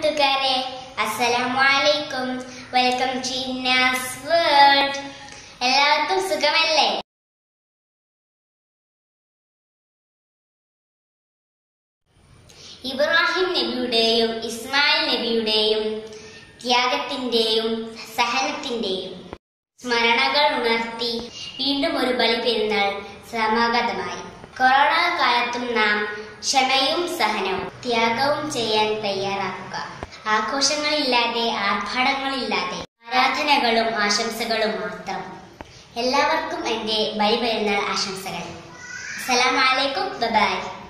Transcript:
കൂട്ടുകാരെ അസ്സലാമു അലൈക്കും വെൽക്കം ടു ഇന്നാസ് വേൾഡ് എല്ലാവർക്കും സുഖമല്ലേ ഇബ്രാഹിം നബിയുടെയും ഇസ്മായിൽ നബിയുടെയും ത്യാഗത്തിന്റെയും സഹനത്തിന്റെയും സ്മരണകൾ ഉണർത്തി വീണ്ടും ഒരു ബലി പെരുന്നാൾ സമാഗതമായി കൊറോണ കാലത്തും നാം ക്ഷമയും സഹനവും ത്യാഗവും ചെയ്യാൻ തയ്യാറാക്കുക ആഘോഷങ്ങളില്ലാതെ ആർഭാടങ്ങളില്ലാതെ ആരാധനകളും ആശംസകളും മാത്രം എല്ലാവർക്കും എൻ്റെ ബലി പെരുന്നാൾ ആശംസകൾ അസ്സലാമലൈക്കും ബൈ